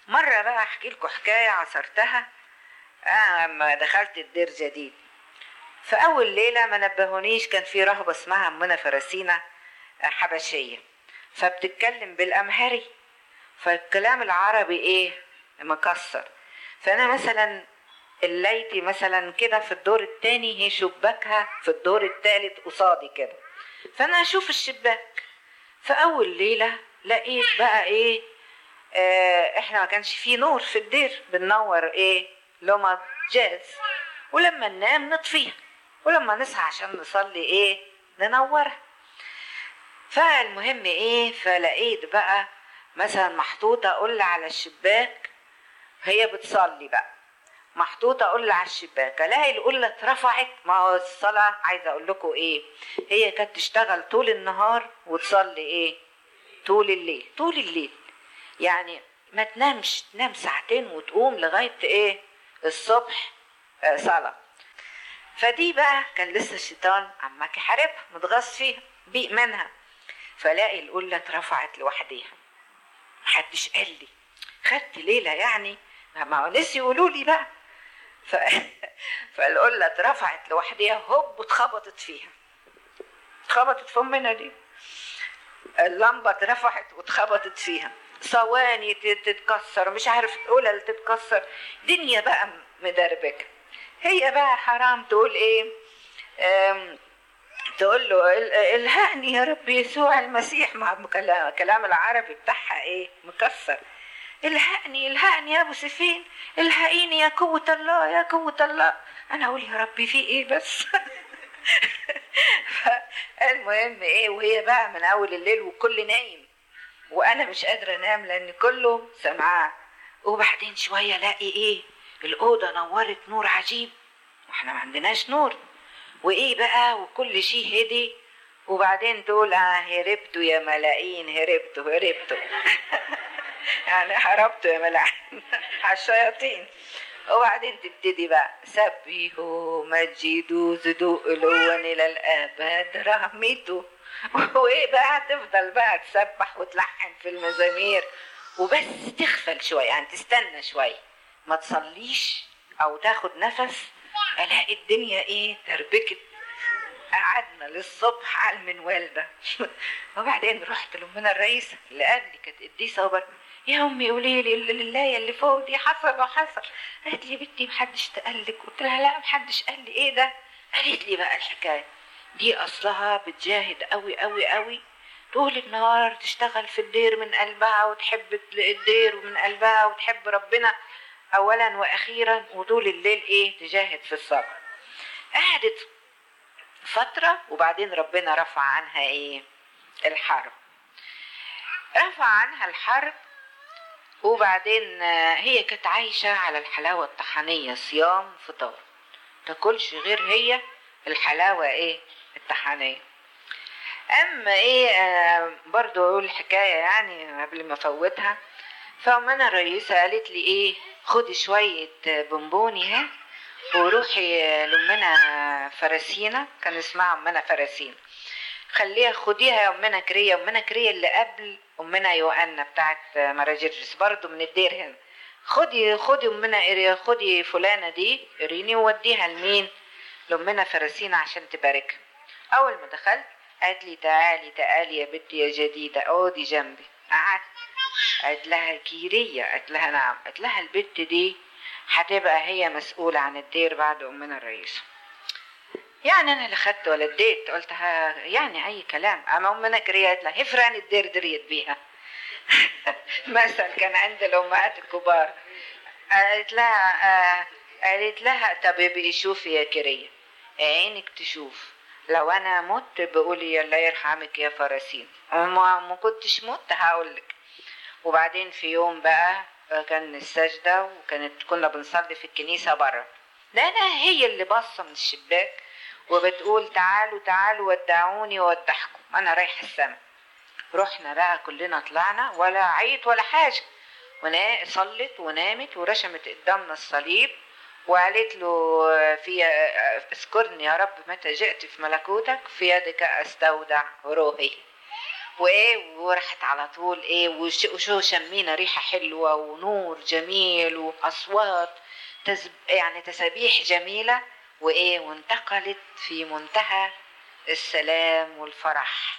مرة بقى احكي لكم حكاية عصرتها آه اما دخلت الدير جديد فأول ليلة ما نبهونيش كان في رهبة اسمها أمنا فرسينة حبشية فبتتكلم بالأمهري فالكلام العربي إيه مكسر فأنا مثلا الليتي مثلا كده في الدور التاني هي شباكها في الدور التالت قصادي كده فأنا أشوف الشباك فأول ليلة لقيت بقى إيه آه إحنا ما كانش فيه نور في الدير بننور إيه لمض جاز ولما ننام نطفيها ولما نصحى عشان نصلي ايه ننورها فالمهم ايه فلقيت بقى مثلا محطوطة قلة على الشباك هي بتصلي بقى محطوطة قلة على الشباك الاقي القلة اترفعت ما هو الصلاة عايزة اقول لكم ايه هي كانت تشتغل طول النهار وتصلي ايه طول الليل طول الليل يعني ما تنامش تنام ساعتين وتقوم لغاية ايه الصبح آه صلاة فدي بقى كان لسه الشيطان عمك يحاربها متغاظ فيها بيق منها فلاقي القلة اترفعت لوحديها محدش قال لي خدت ليلة يعني ما هو نسي يقولوا لي بقى ف... فالقلة اترفعت لوحديها هوب واتخبطت فيها اتخبطت في امنا دي اللمبة اترفعت واتخبطت فيها ثواني تتكسر مش عارف قلل تتكسر دنيا بقى مدربكه هي بقى حرام تقول ايه تقول له الهقني يا رب يسوع المسيح مع كلام العربي بتاعها ايه مكسر الهقني الهقني يا ابو سفين الهقيني يا قوة الله يا قوة الله انا اقول يا ربي في ايه بس المهم ايه وهي بقى من اول الليل وكل نايم وانا مش قادره انام لان كله سمعاه وبعدين شويه الاقي ايه الأوضة نورت نور عجيب واحنا ما عندناش نور وإيه بقى وكل شيء هدي وبعدين تقول اه هربتوا يا ملايين هربتوا هربتوا يعني هربتوا يا ملايين على الشياطين وبعدين تبتدي بقى سبحوا مجدوا زدوا علوا الى الابد رحمته وايه بقى تفضل بقى تسبح وتلحن في المزامير وبس تغفل شويه يعني تستنى شويه ما تصليش او تاخد نفس الاقي الدنيا ايه تربكت قعدنا للصبح على المنوال ده وبعدين رحت لامنا الرئيسه اللي قبلي كانت قديسه وبر يا امي قولي لي اللايه اللي فوق دي حصل وحصل قالت لي يا بنتي محدش تقلك قلت لها لا محدش قال لي ايه ده قالت لي بقى الحكايه دي اصلها بتجاهد قوي قوي قوي طول النهار تشتغل في الدير من قلبها وتحب الدير ومن قلبها وتحب ربنا اولا واخيرا وطول الليل ايه تجاهد في الصبر قعدت فترة وبعدين ربنا رفع عنها ايه الحرب رفع عنها الحرب وبعدين هي كانت عايشة على الحلاوة الطحنية صيام فطار تاكلش غير هي الحلاوة ايه الطحنية اما ايه آه برضو اقول حكاية يعني قبل ما افوتها فأمنا الرئيسة قالت لي ايه خدي شوية بونبوني ها وروحي لأمنا فرسينة كان اسمها أمنا فرسين خليها خديها يا أمنا كرية أمنا كرية اللي قبل أمنا يوأنا بتاعت مراجرجس برضو من الدير هنا خدي خدي أمنا إري خدي فلانة دي اريني ووديها لمين لأمنا فرسينة عشان تباركها أول ما دخلت قالت لي تعالي تعالي يا بنتي يا جديدة اقعدي جنبي قعدت قالت لها كيرية قالت لها نعم قالت لها البت دي هتبقى هي مسؤولة عن الدير بعد أمنا الرئيسة يعني أنا اللي خدت ولا اديت قلتها يعني أي كلام أما أمنا كريه قالت لها هفران الدير دريت بيها مثل كان عند الأمهات الكبار قالت لها آه قالت لها طب ابقي شوفي يا كريه عينك تشوف لو انا مت بقولي الله يرحمك يا فرسين ما, ما كنتش مت هقولك وبعدين في يوم بقى كان السجدة وكانت كنا بنصلي في الكنيسة بره ده أنا هي اللي باصة من الشباك وبتقول تعالوا تعالوا ودعوني وودعكم أنا رايحة السما رحنا بقى كلنا طلعنا ولا عيط ولا حاجة ونا صلت ونامت ورشمت قدامنا الصليب وقالت له في اذكرني يا رب متى جئت في ملكوتك في يدك استودع روحي وايه وراحت على طول ايه وش- وشو شمينا ريحه حلوه ونور جميل واصوات تز... يعني تسابيح جميله وايه وانتقلت في منتهى السلام والفرح